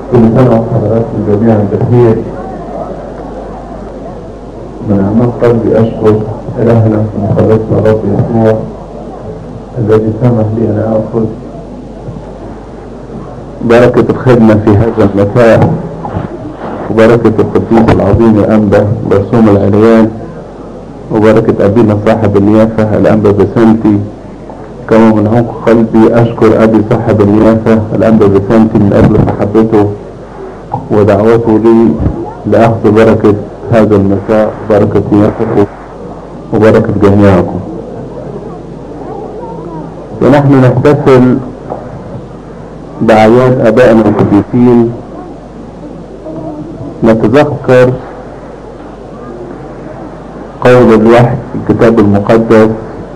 كل سنة وحضراتكم جميعا بخير من أعماق قلبي أشكر إلهنا ومخلصنا رب يسوع الذي سمح لي أن آخذ بركة الخدمة في هذا المساء وبركة القديس العظيم الأنبا برسوم العليان وبركة أبينا صاحب النيافة الأنبا بسنتي كما من عمق قلبي أشكر أبي صاحب النيافة الأنبا بسنتي من أجل محبته ودعوته لي لأخذ بركة هذا المساء بركة نيافته وبركة جميعكم ونحن نحتفل بأعياد آبائنا القديسين نتذكر قول الوحي في الكتاب المقدس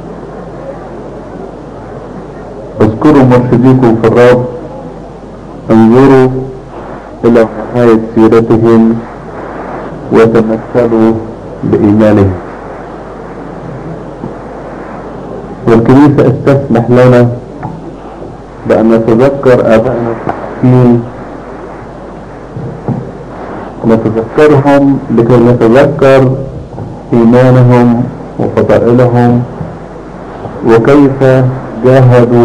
اذكروا مرشديكم في الرب انظروا الى نهاية سيرتهم وتمثلوا بإيمانهم والكنيسة استسمح لنا بأن نتذكر آبائنا القديسين نتذكرهم لكي نتذكر إيمانهم وفضائلهم وكيف جاهدوا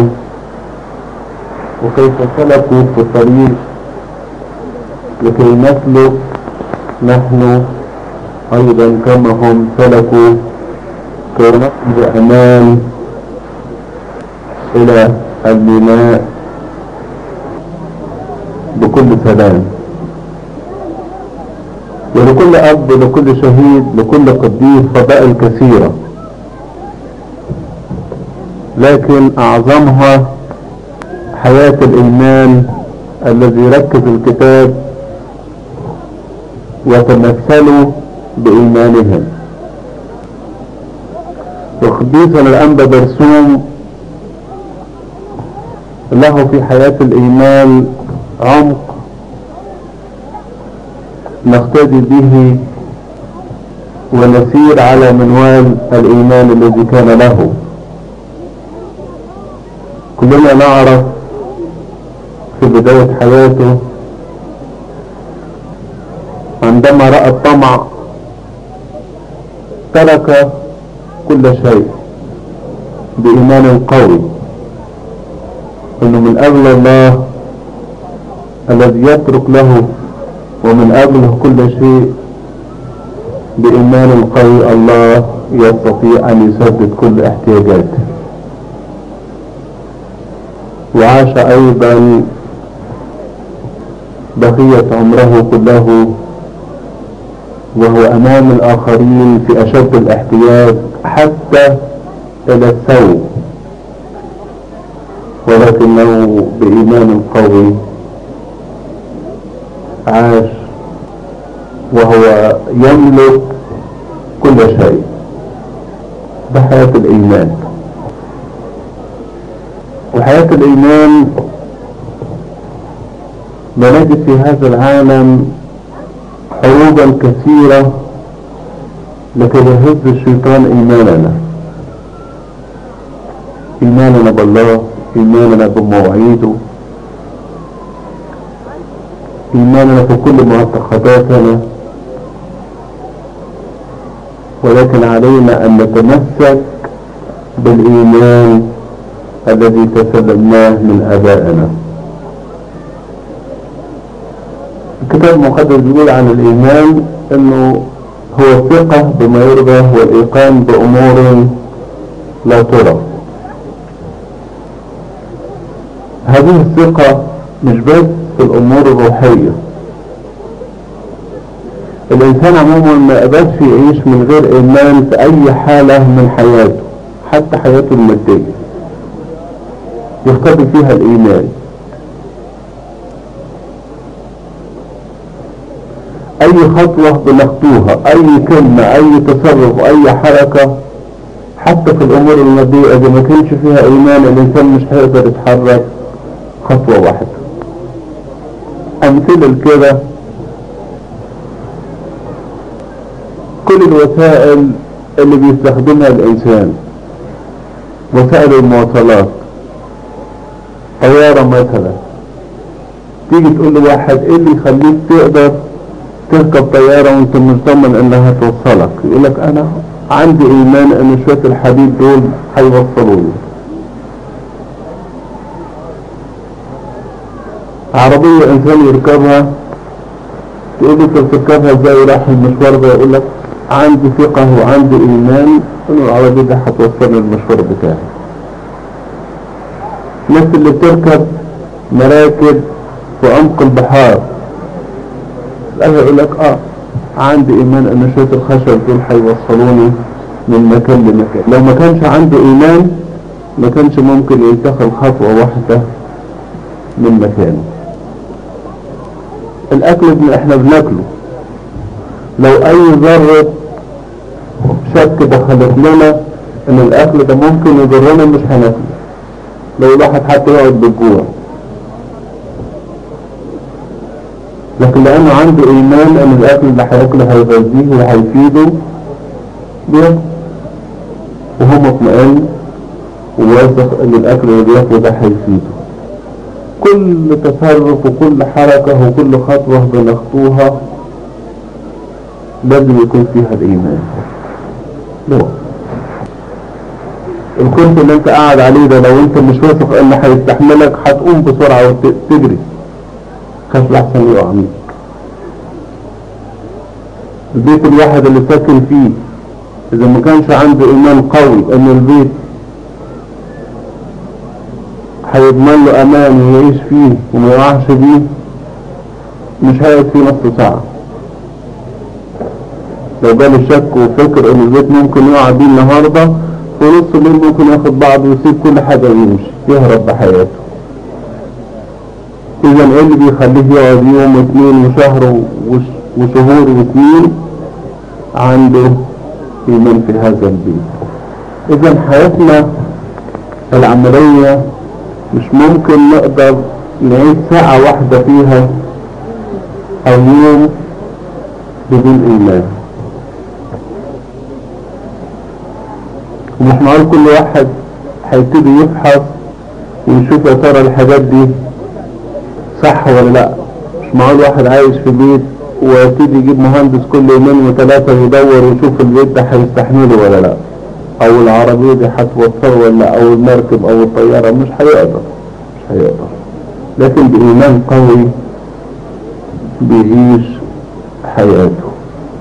وكيف سلكوا في الطريق لكي نسلك نحن أيضا كما هم سلكوا كي نقضي أمان إلى الميناء بكل سلام ولكل أب لكل شهيد لكل قديس فضائل كثيرة لكن أعظمها حياة الإيمان الذي ركز الكتاب وتمثلوا بإيمانهم وقديسنا الأنبا برسوم له في حياة الإيمان عمق نقتدي به ونسير على منوال الإيمان الذي كان له كلنا نعرف في بداية حياته عندما رأى الطمع ترك كل شيء بإيمان قوي انه من اجل الله الذي يترك له ومن اجله كل شيء بايمان قوي الله يستطيع ان يسدد كل احتياجاته وعاش ايضا بقية عمره كله وهو امام الاخرين في اشد الاحتياج حتى الى الثوب ولكنه بإيمان قوي عاش وهو يملك كل شيء بحياة الإيمان وحياة الإيمان بنجد في هذا العالم حروبا كثيرة لكي يهز الشيطان إيماننا إيماننا بالله إيماننا بمواعيده إيماننا في كل معتقداتنا ولكن علينا أن نتمسك بالإيمان الذي تسلمناه من آبائنا الكتاب المقدس بيقول عن الإيمان أنه هو الثقة بما يرضى والإيقان بأمور لا ترى هذه الثقة مش بس في الأمور الروحية الإنسان عموما ما يقدرش يعيش من غير إيمان في أي حالة من حياته حتى حياته المادية يختبر فيها الإيمان أي خطوة بنخطوها أي كلمة أي تصرف أي حركة حتى في الأمور المادية إذا ما كانش فيها إيمان الإنسان مش هيقدر يتحرك خطوة واحدة أمثلة لكده كل الوسائل اللي بيستخدمها الإنسان وسائل المواصلات طيارة مثلا تيجي تقول لواحد ايه اللي يخليك تقدر تركب طيارة وانت مطمن انها توصلك يقول لك انا عندي ايمان ان شوية الحديد دول هيوصلوني عربية انسان يركبها تقول له تركبها ازاي راح المشوار ده يقول لك عندي ثقة وعندي ايمان ان العربية دي هتوصلني المشوار بتاعي الناس اللي بتركب مراكب في عمق البحار تسألها يقول لك اه عندي ايمان ان شوية الخشب دول هيوصلوني من مكان لمكان لو ما كانش عنده ايمان ما كانش ممكن ينتقل خطوة واحدة من مكانه الاكل اللي احنا بناكله لو اي ذرة شك دخلت لنا ان الاكل ده ممكن يضرنا مش هناكله لو الواحد حتى يقعد بالجوع لكن لانه عنده ايمان ان الاكل اللي هياكله هيغذيه وهيفيده بياكل وهو مطمئن وواثق ان الاكل اللي بياكله ده هيفيده كل تصرف وكل حركة وكل خطوة بنخطوها لازم يكون فيها الايمان لا الكرسي اللي انت قاعد عليه ده لو انت مش واثق انه هيستحملك هتقوم بسرعة وتجري خاف لحسن يقع منك البيت الواحد اللي ساكن فيه اذا ما كانش عنده ايمان قوي ان البيت هيضمن له امان يعيش فيه وما يقعش بيه مش هيقعد فيه نص ساعة لو جاله شك وفكر ان البيت ممكن يقع بيه النهاردة في نص الليل ممكن ياخد بعضه ويسيب كل حاجة ويمشي يهرب بحياته اذا ايه اللي بيخليه يقعد يوم واثنين وشهر وشهور وسنين عنده ايمان في هذا البيت اذا حياتنا العملية مش ممكن نقدر نعيش ساعة واحدة فيها او يوم بدون ايمان ومش معقول كل واحد هيبتدي يبحث ويشوف يا ترى الحاجات دي صح ولا لا مش معقول واحد عايش في بيت ويبتدي يجيب مهندس كل يومين وثلاثة يدور ويشوف البيت ده هيستحمله ولا لا او العربية دي هتوصله ولا لا او المركب او الطيارة مش هيقدر مش هيقدر لكن بإيمان قوي بيعيش حياته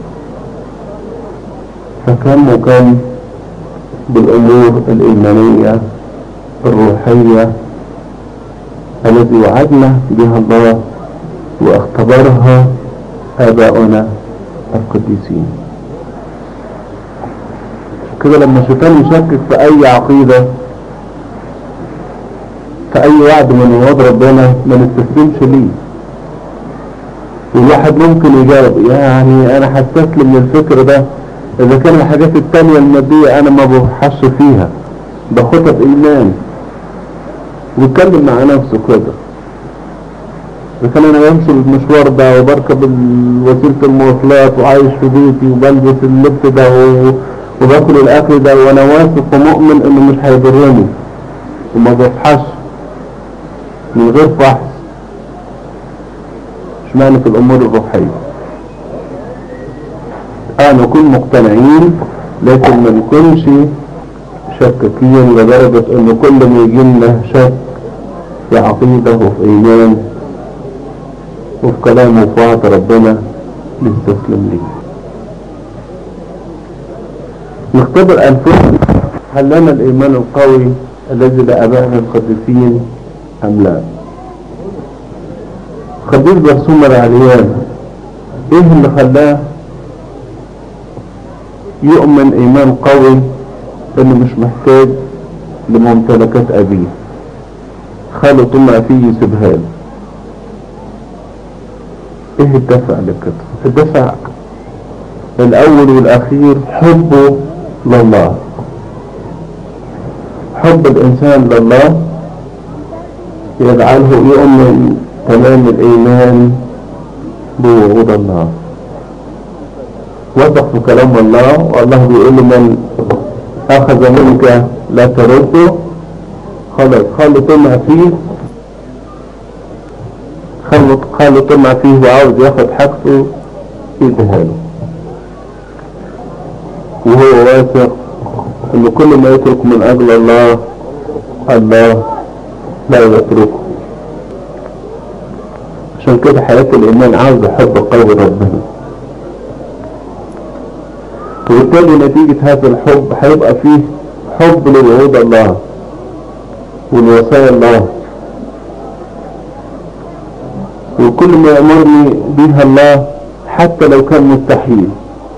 فكم وكم بالأمور الإيمانية الروحية التي وعدنا بها الله واختبرها آباؤنا القديسين كده لما الشيطان يشكك في أي عقيدة في أي وعد من وعد ربنا ما نستسلمش ليه والواحد ممكن يجاوب يعني أنا هستسلم للفكر ده إذا كان الحاجات التانية المادية أنا ما ببحثش فيها باخدها بإيمان ويتكلم مع نفسه كده إذا كان أنا بمشي المشوار ده وبركب وسيلة المواصلات وعايش في بيتي وبلبس اللبس ده و... وباكل الأكل ده وأنا واثق ومؤمن إنه مش هيضرني وما بفحش من غير فحص اشمعنى في الأمور الروحية اه نكون مقتنعين لكن ما نكونش شكاكين لدرجة ان كل ما يجي لنا شك في عقيدة وفي ايمان وفي كلام وفي وعد ربنا نستسلم ليه نختبر انفسنا هل لنا الايمان القوي الذي لابائنا القديسين ام لا خبير برسوم العليان ايه اللي خلاه يؤمن ايمان قوي انه مش محتاج لممتلكات ابيه خاله طمع فيه يسيبها له ايه الدفع لكده الدفع الاول والاخير حبه لله حب الانسان لله يجعله يؤمن تمام الايمان بوعود الله وثق في كلام الله والله بيقول من اخذ منك لا ترده خلاص خلي طمع فيه خلوا خلوا طمع فيه وعاوز ياخد حاجته يديها له وهو واثق ان كل ما يترك من اجل الله الله لا يتركه عشان كده حياة الايمان عاوزة حب قوي ربنا وبالتالي نتيجة هذا الحب هيبقى فيه حب لوعود الله والوصايا الله وكل ما يأمرني بها الله حتى لو كان مستحيل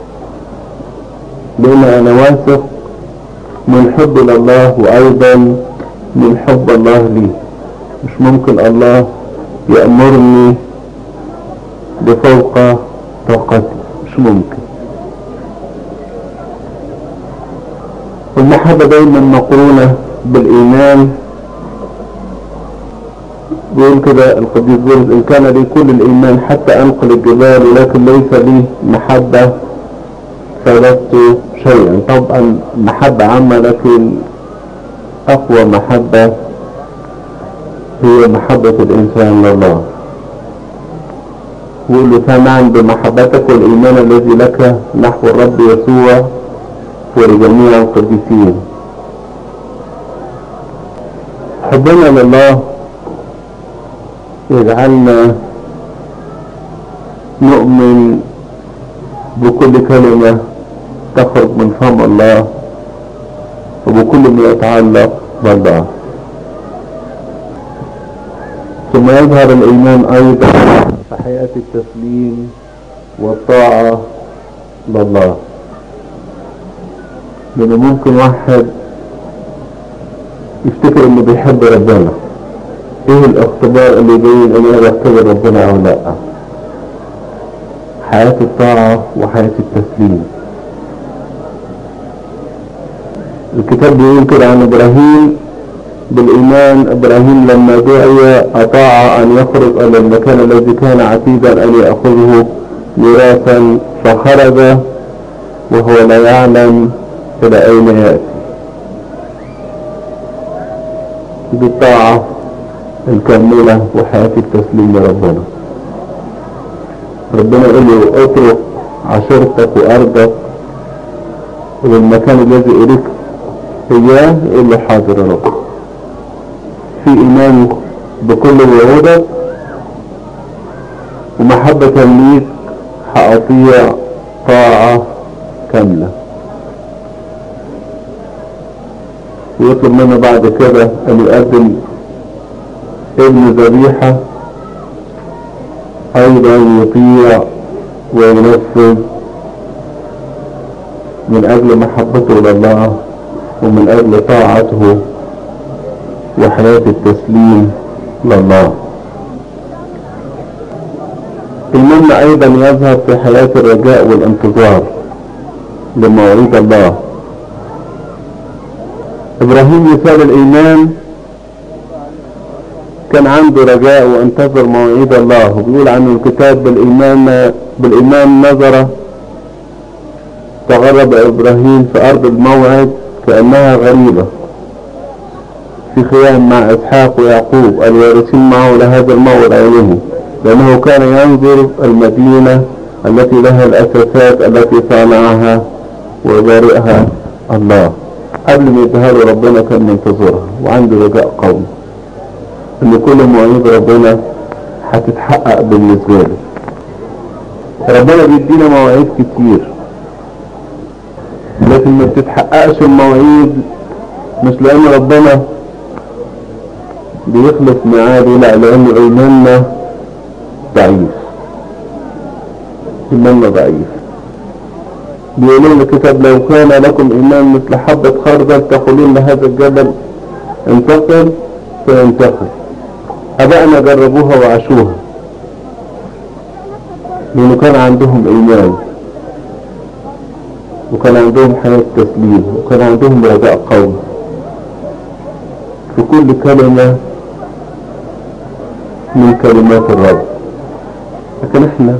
لأن أنا واثق من حب لله وأيضا من حب الله لي مش ممكن الله يأمرني بفوق طاقتي مش ممكن المحبة دايما مقرونة بالإيمان بيقول كده القديس بولس إن كان لي كل الإيمان حتى أنقل الجبال ولكن ليس لي محبة فلست شيئا طبعا محبة عامة لكن أقوى محبة هي محبة الإنسان لله يقول له سمعا بمحبتك والإيمان الذي لك نحو الرب يسوع ولجميع القديسين حبنا لله يجعلنا نؤمن بكل كلمة تخرج من فم الله وبكل ما يتعلق بالله ثم يظهر الإيمان أيضا في حياة التسليم والطاعة لله لأنه ممكن واحد يفتكر إنه بيحب ربنا إيه الاختبار اللي يبين إن أنا بختبر ربنا أو لأ حياة الطاعة وحياة التسليم الكتاب بيقول كده عن إبراهيم بالإيمان إبراهيم لما دعي أطاع أن يخرج إلى المكان الذي كان عتيدا أن يأخذه ميراثا فخرج وهو لا يعلم إلى أين يأتي بالطاعة الكاملة وحياة التسليم لربنا ربنا يقول له اترك عشيرتك وأرضك والمكان الذي إليك إياه يقول له حاضر يا رب في إيمان بكل وعودك ومحبة ليك هأطيع طاعة كاملة ويطلب منه بعد كده أن يقدم ابن ذبيحة أيضا يطيع وينفذ من أجل محبته لله ومن أجل طاعته وحياة التسليم لله إيماننا أيضا يظهر في حياة الرجاء والانتظار لمواعيد الله إبراهيم مثال الإيمان كان عنده رجاء وانتظر مواعيد الله وبيقول عنه الكتاب بالإيمان بالإيمان نظر تغرب إبراهيم في أرض الموعد كأنها غريبة في خيام مع إسحاق ويعقوب الوارثين معه لهذا الموعد عينه لأنه كان ينظر المدينة التي لها الأساسات التي صنعها وبارئها الله قبل ما يظهر ربنا كان منتظرها وعنده رجاء قوي ان كل مواعيد ربنا هتتحقق بالنسبة له ربنا بيدينا مواعيد كتير لكن ما بتتحققش المواعيد مش لان ربنا بيخلف ميعاده لا لان ايماننا ضعيف ايماننا ضعيف بيقولون الكتاب لو كان لكم ايمان مثل حبة خردل تقولون لهذا الجبل انتقل فينتقل ابائنا جربوها وعاشوها لانه كان عندهم ايمان وكان عندهم حياة تسليم وكان عندهم رجاء قوي في كل كلمة من كلمات الرب لكن احنا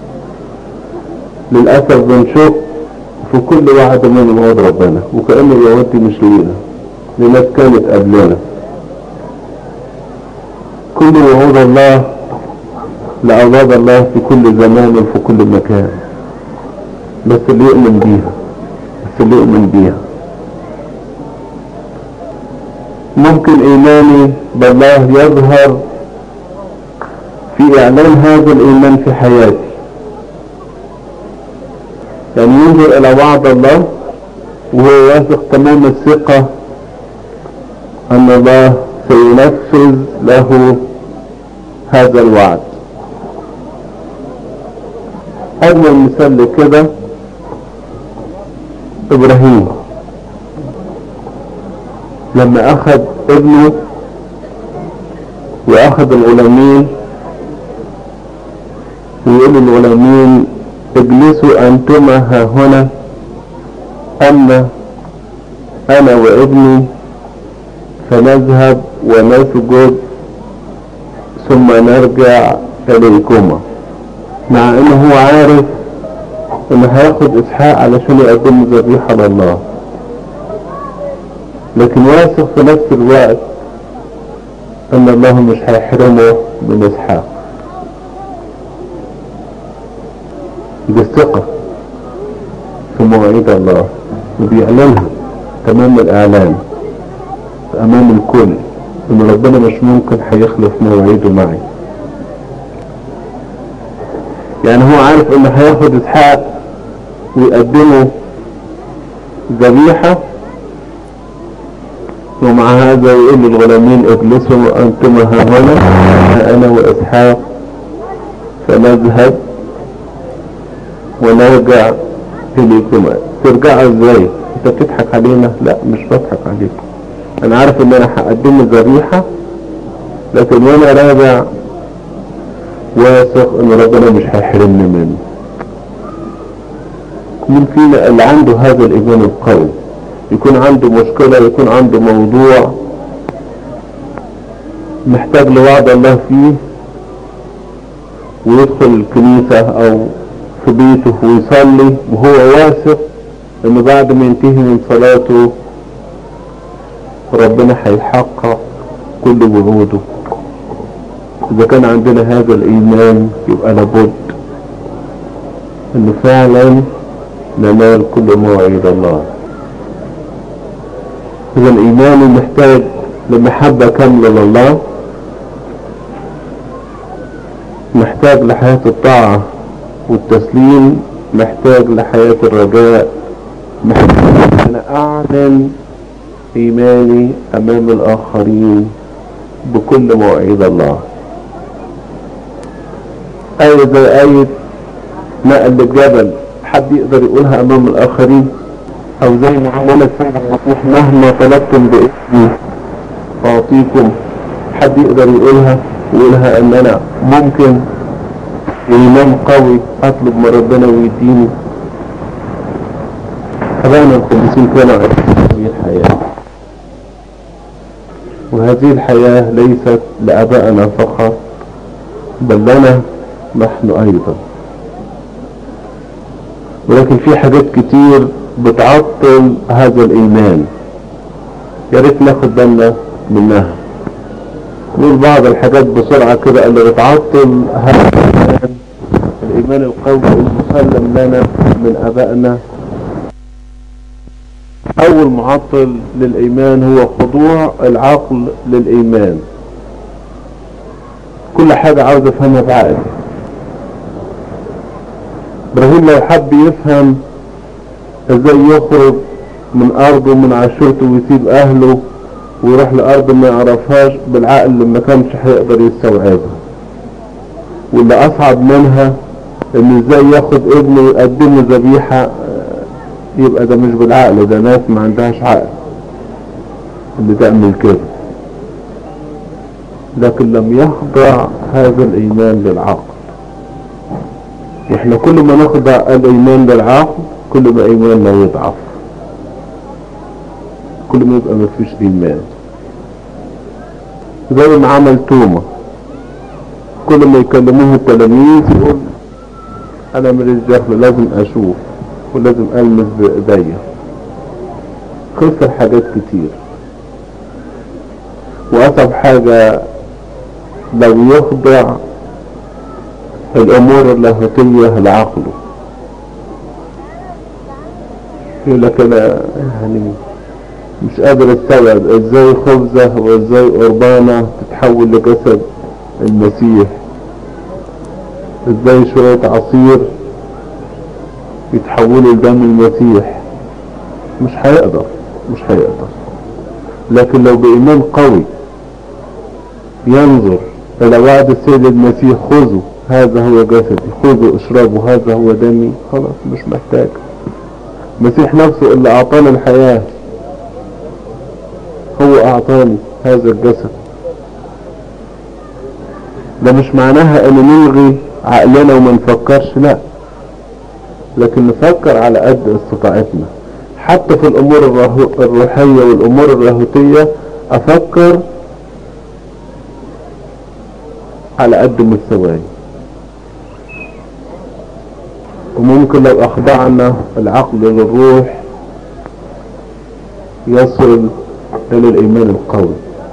للأسف بنشوف في كل وعد من وعد ربنا وكأن الوعد دي مش لينا لناس كانت قبلنا كل وعود الله لأولاد الله في كل زمان وفي كل مكان بس اللي يؤمن بيها بس اللي يؤمن بيها ممكن ايماني بالله يظهر في اعلان هذا الايمان في حياتي يعني ينظر الى وعد الله وهو واثق تمام الثقة ان الله سينفذ له هذا الوعد اجمل مثال لكده ابراهيم لما اخذ ابنه واخذ الغلامين ويقول الغلامين اجلسوا انتما ها هنا اما انا وابني فنذهب ونسجد ثم نرجع اليكما مع انه هو عارف انه هياخد اسحاق علشان يقدم ذبيحه لله لكن واثق في نفس الوقت ان الله مش هيحرمه من اسحاق دي الثقة في مواعيد الله وبيعلنها تمام الاعلان امام الكل ان ربنا مش ممكن هيخلف مواعيده معي يعني هو عارف انه هياخد اسحاق ويقدمه ذبيحة ومع هذا يقول للغلامين اجلسوا انتم ها هنا انا واسحاق فنذهب ونرجع اليكما ترجعوا ازاي انت بتضحك علينا لا مش بضحك عليك انا عارف ان انا هقدم ذبيحة لكن وانا راجع واثق ان ربنا مش هيحرمني منه مين فينا اللي عنده هذا الايمان القوي يكون عنده مشكلة يكون عنده موضوع محتاج لوعد الله فيه ويدخل الكنيسة او في بيته ويصلي وهو واثق انه بعد ما ينتهي من صلاته ربنا هيحقق كل وعوده اذا كان عندنا هذا الايمان يبقى لابد انه فعلا ننال كل مواعيد الله اذا ايماني محتاج لمحبة كاملة لله محتاج لحياة الطاعة والتسليم محتاج لحياة الرجاء محتاج ان انا اعلن ايماني امام الاخرين بكل مواعيد الله آية زي آية نقل الجبل حد يقدر يقولها أمام الآخرين أو زي ما عمل السيد المسيح مهما طلبتم باسمي أعطيكم حد يقدر يقولها ويقولها إن أنا ممكن وإيمان قوي أطلب من ربنا ويديني أبانا القديسين كانوا عايشين هذه الحياة وهذه الحياة ليست لأبائنا فقط بل لنا نحن ايضا ولكن في حاجات كتير بتعطل هذا الايمان يا ريت ناخد بالنا منها نقول بعض الحاجات بسرعة كده اللي بتعطل هذا الايمان الايمان القوي المسلم لنا من ابائنا اول معطل للايمان هو خضوع العقل للايمان كل حاجة عاوز افهمها بعقلي ابراهيم لو حب يفهم ازاي يخرج من ارضه من عشيرته ويسيب اهله ويروح لارض ما يعرفهاش بالعقل اللي ما كانش هيقدر يستوعبها واللي اصعب منها ان ازاي ياخد ابنه ويقدمه ذبيحة يبقى ده مش بالعقل ده ناس ما عندهاش عقل اللي تعمل كده لكن لم يخضع هذا الايمان للعقل واحنا كل ما نخضع الايمان للعقل كل ما ايماننا يضعف كل ما يبقى مفيش ايمان زي ما عمل توما كل ما يكلموه التلاميذ يقول انا ماليش دخل لازم اشوف ولازم المس بايديا خسر حاجات كتير واصعب حاجة لو يخضع الامور اللاهوتية لعقله يقول لك انا يعني مش قادر استوعب ازاي خبزة وازاي قربانة تتحول لجسد المسيح ازاي شوية عصير يتحولوا لدم المسيح مش هيقدر مش هيقدر لكن لو بإيمان قوي ينظر إلى وعد السيد المسيح خذوا هذا هو جسدي خذوا اشربوا هذا هو دمي خلاص مش محتاج المسيح نفسه اللي أعطانا الحياة هو أعطاني هذا الجسد ده مش معناها ان نلغي عقلنا وما نفكرش لا لكن نفكر على قد استطاعتنا حتى في الامور الروحية والامور اللاهوتية افكر على قد مستواي وممكن لو اخضعنا العقل للروح يصل الى الايمان القوي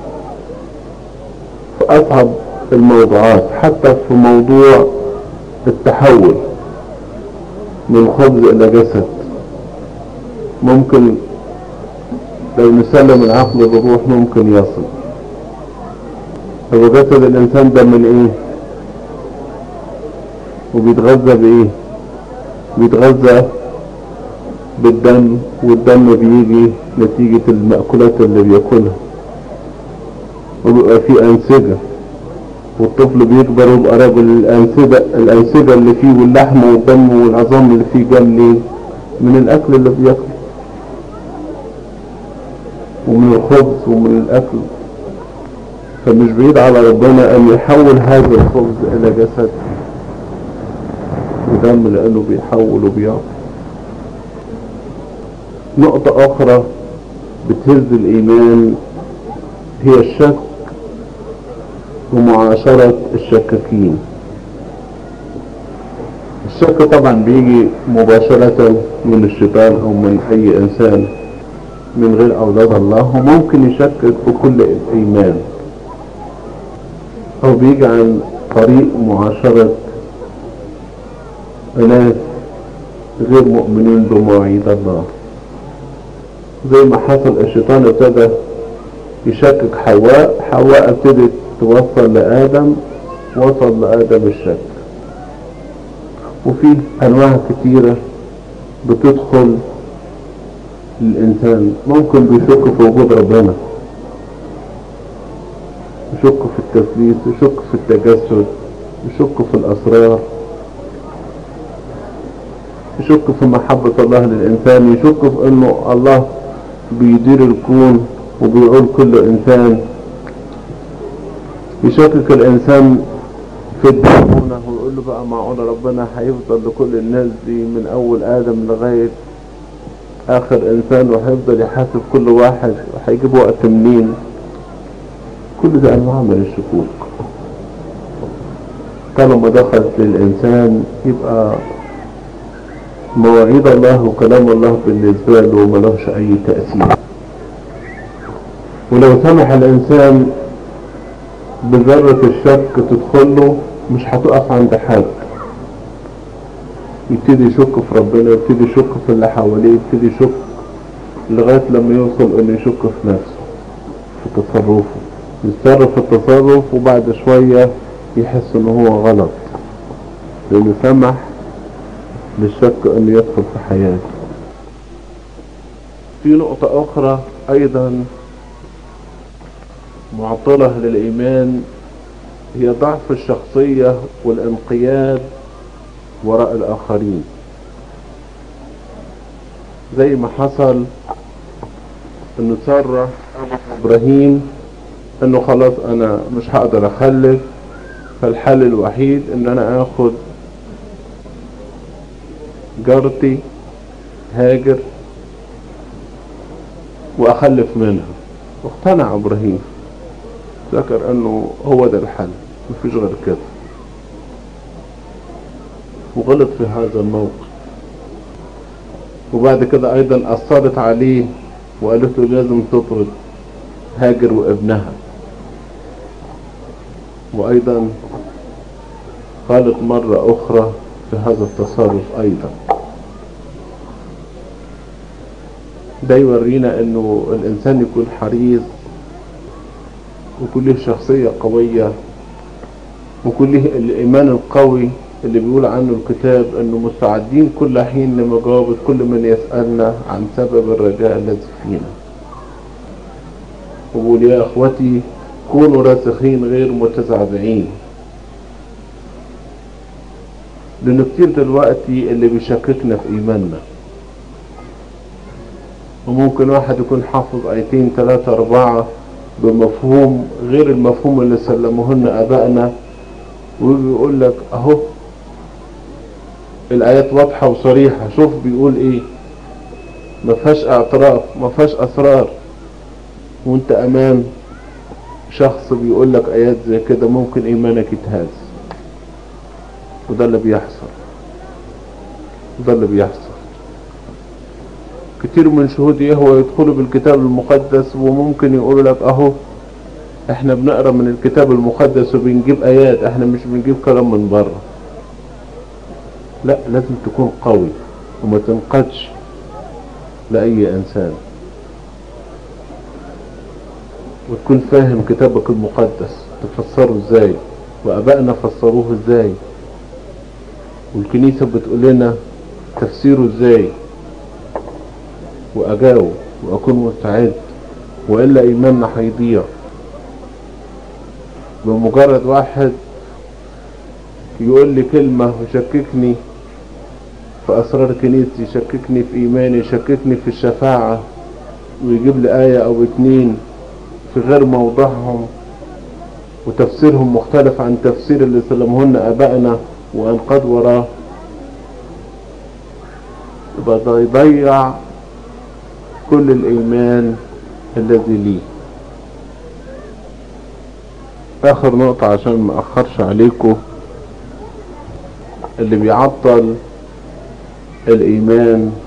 فاصعب الموضوعات حتى في موضوع التحول من خبز الى جسد ممكن لو نسلم العقل للروح ممكن يصل هو جسد الانسان ده من ايه وبيتغذى بايه بيتغذى بالدم والدم بيجي نتيجة المأكولات اللي بياكلها وبيبقى فيه أنسجة والطفل بيكبر ويبقى راجل الأنسجة, الأنسجة اللي فيه واللحم والدم والعظام اللي فيه جاي منين؟ من الأكل اللي بياكله ومن الخبز ومن الأكل فمش بعيد على ربنا أن يحول هذا الخبز إلى جسد ودم لأنه بيحول وبيعطي نقطة أخرى بتهز الإيمان هي الشك ومعاشرة الشكاكين الشك طبعا بيجي مباشرة من الشيطان أو من أي إنسان من غير أولاد الله وممكن يشكك في كل الإيمان أو بيجي عن طريق معاشرة ناس غير مؤمنين بمواعيد الله زي ما حصل الشيطان ابتدى يشكك حواء حواء ابتدت توصل لآدم وصل لآدم الشك وفي أنواع كتيرة بتدخل الإنسان ممكن بيشك في وجود ربنا يشك في التثليث يشك في التجسد يشك في الأسرار يشك في محبة الله للإنسان يشك في أنه الله بيدير الكون وبيقول كل إنسان يشكك الإنسان في الدينونة ويقول له بقى معقول ربنا هيفضل لكل الناس دي من أول آدم لغاية آخر إنسان وهيفضل يحاسب كل واحد وهيجيب وقت منين كل ده أنواع من الشكوك طالما دخلت للإنسان يبقى مواعيد الله وكلام الله بالنسبة له ملوش أي تأثير ولو سمح الإنسان بذرة الشك تدخله مش هتقف عند حد يبتدي يشك في ربنا يبتدي يشك في اللي حواليه يبتدي يشك لغاية لما يوصل انه يشك في نفسه في تصرفه يتصرف في التصرف وبعد شوية يحس ان هو غلط لانه سمح للشك انه يدخل في حياته في نقطة اخرى ايضا معطلة للايمان هي ضعف الشخصية والانقياد وراء الاخرين زي ما حصل انه سر ابراهيم انه خلاص انا مش هقدر اخلف فالحل الوحيد ان انا اخد جارتي هاجر واخلف منها واقتنع ابراهيم ذكر انه هو ده الحل مفيش غير كده وغلط في هذا الموقف وبعد كده ايضا اثرت عليه وقالت له لازم تطرد هاجر وابنها وايضا قالت مرة أخرى في هذا التصرف أيضا ده يورينا أنه الإنسان يكون حريص ويكون له شخصية قوية ويكون له الإيمان القوي اللي بيقول عنه الكتاب أنه مستعدين كل حين لمجاوبة كل من يسألنا عن سبب الرجاء الذي فينا وبقول يا أخوتي كونوا راسخين غير متزعزعين لأن كتير دلوقتي اللي بيشككنا في إيماننا وممكن واحد يكون حافظ آيتين ثلاثة أربعة بمفهوم غير المفهوم اللي سلموهن آبائنا ويجي يقول لك أهو الآيات واضحة وصريحة شوف بيقول إيه ما فيهاش اعتراف ما فيهاش أسرار وانت أمام شخص بيقول لك آيات زي كده ممكن إيمانك يتهز وده اللي بيحصل وده اللي بيحصل كتير من شهود يهوى يدخلوا بالكتاب المقدس وممكن يقولوا لك اهو احنا بنقرا من الكتاب المقدس وبنجيب ايات احنا مش بنجيب كلام من بره لا لازم تكون قوي وما تنقدش لأي إنسان وتكون فاهم كتابك المقدس تفسره ازاي وأبائنا فسروه ازاي والكنيسة بتقول لنا تفسيره ازاي وأجاوب وأكون مستعد وإلا إيماننا هيضيع بمجرد واحد يقول لي كلمة ويشككني في أسرار كنيستي يشككني في إيماني يشككني في الشفاعة ويجيب لي آية أو اتنين في غير موضعهم وتفسيرهم مختلف عن تفسير اللي سلمهن آبائنا وأنقاد وراه يبقى ده يضيع كل الإيمان الذي ليه آخر نقطة عشان ما أخرش عليكم اللي بيعطل الإيمان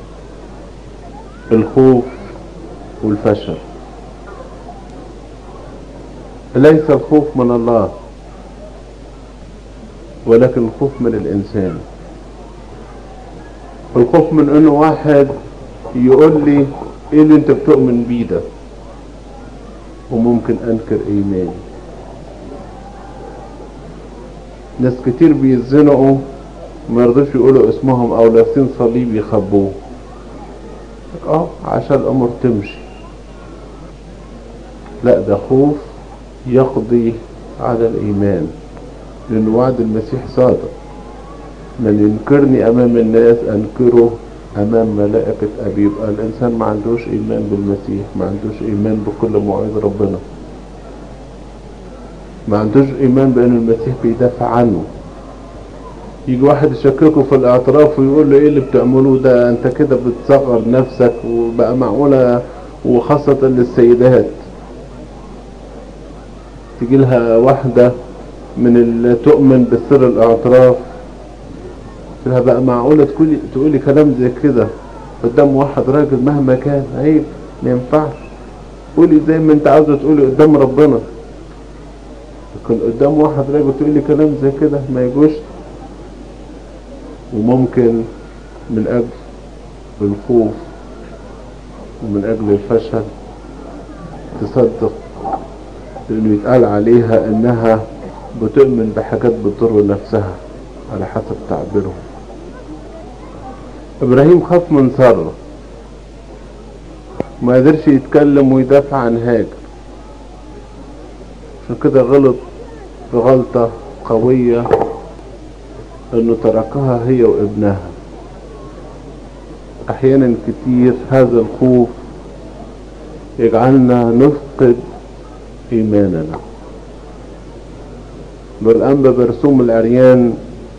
الخوف والفشل ليس الخوف من الله ولكن الخوف من الإنسان الخوف من انه واحد يقول لي ايه اللي انت بتؤمن بيه ده وممكن انكر ايماني ناس كتير بيتزنقوا ما يرضوش يقولوا اسمهم او لابسين صليب يخبوه اه عشان الامور تمشي لا ده خوف يقضي على الايمان لان وعد المسيح صادق من ينكرني امام الناس انكره امام ملائكة ابي يبقى الانسان ما عندوش ايمان بالمسيح ما عندوش ايمان بكل مواعيد ربنا ما عندوش ايمان بان المسيح بيدافع عنه يجي واحد يشككه في الاعتراف ويقول له ايه اللي بتعملوه ده انت كده بتصغر نفسك وبقى معقولة وخاصة للسيدات تجي لها واحدة من اللي تؤمن بسر الاعتراف لها بقى معقولة تقولي تقولي كلام زي كده قدام واحد راجل مهما كان عيب ما ينفعش قولي زي ما انت عاوزة تقولي قدام ربنا لكن قدام واحد راجل تقولي كلام زي كده ما يجوش وممكن من اجل الخوف ومن اجل الفشل تصدق لانه يتقال عليها انها بتؤمن بحاجات بتضر نفسها على حسب تعبيرهم ابراهيم خاف من سارة ما قدرش يتكلم ويدافع عن هاجر عشان كده غلط بغلطة قوية انه تركها هي وابنها احيانا كتير هذا الخوف يجعلنا نفقد ايماننا بالأنبا برسوم العريان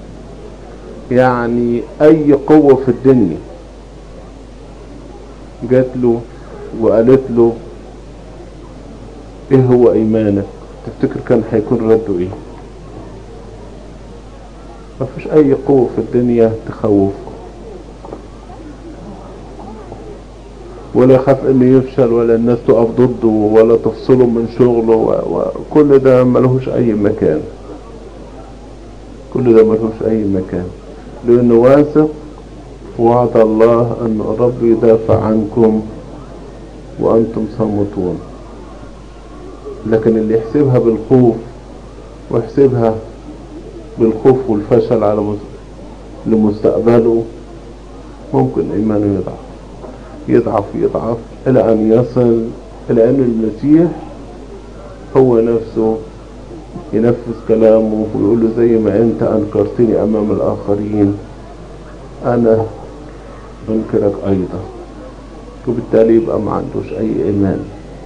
يعني اي قوة في الدنيا جات له وقالت له ايه هو ايمانك تفتكر كان هيكون رده ايه مفيش اي قوة في الدنيا تخوفه ولا يخاف انه يفشل ولا الناس تقف ضده ولا تفصله من شغله وكل ده ملهوش اي مكان كل ده ملهوش أي مكان لأنه واثق في وعد الله أن الرب يدافع عنكم وأنتم صامتون لكن اللي يحسبها بالخوف ويحسبها بالخوف والفشل على مس- لمستقبله ممكن إيمانه يضعف يضعف يضعف إلى أن يصل إلى أن المسيح هو نفسه ينفذ كلامه ويقول له زي ما أنت أنكرتني أمام الآخرين أنا أنكرك أيضا وبالتالي يبقى ما عندوش أي إيمان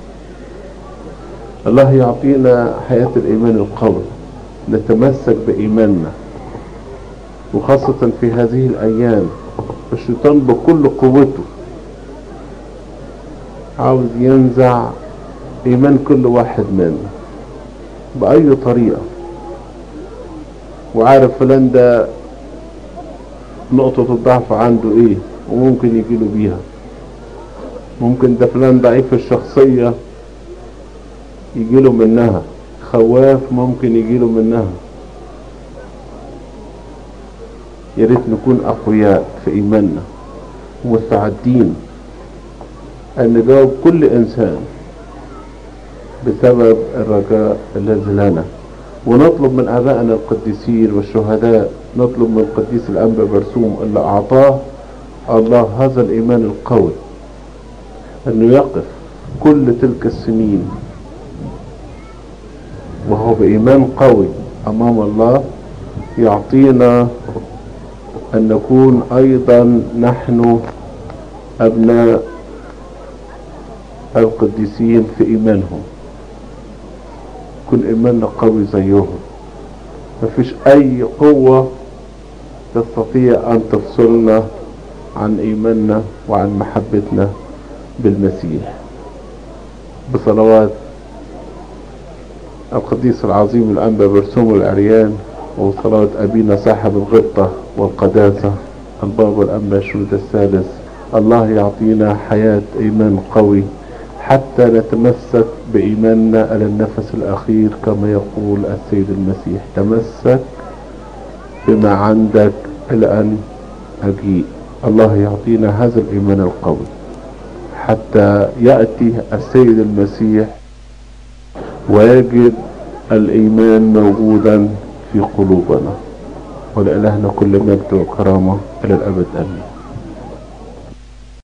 الله يعطينا حياة الإيمان القوي نتمسك بإيماننا وخاصة في هذه الأيام الشيطان بكل قوته عاوز ينزع إيمان كل واحد منا بأي طريقة وعارف فلان ده نقطة الضعف عنده ايه وممكن يجيله بيها ممكن ده فلان ضعيف الشخصية يجيله منها خواف ممكن يجيله منها يا ريت نكون أقوياء في إيماننا مستعدين أن نجاوب كل إنسان بسبب الرجاء الذي لنا ونطلب من آبائنا القديسين والشهداء نطلب من القديس الأنبا برسوم اللي أعطاه الله هذا الإيمان القوي أنه يقف كل تلك السنين وهو بإيمان قوي أمام الله يعطينا أن نكون أيضا نحن أبناء القديسين في إيمانهم يكون إيماننا قوي زيهم مفيش أي قوة تستطيع أن تفصلنا عن إيماننا وعن محبتنا بالمسيح بصلوات القديس العظيم الأنبا برسوم العريان وصلاة أبينا صاحب الغبطة والقداسة البابا الأنبا شنود الثالث الله يعطينا حياة إيمان قوي حتى نتمسك بإيماننا إلى النفس الأخير كما يقول السيد المسيح تمسك بما عندك إلى أن أجيء الله يعطينا هذا الإيمان القوي حتى يأتي السيد المسيح ويجد الإيمان موجودا في قلوبنا ولإلهنا كل مجد وكرامة إلى الأبد آمين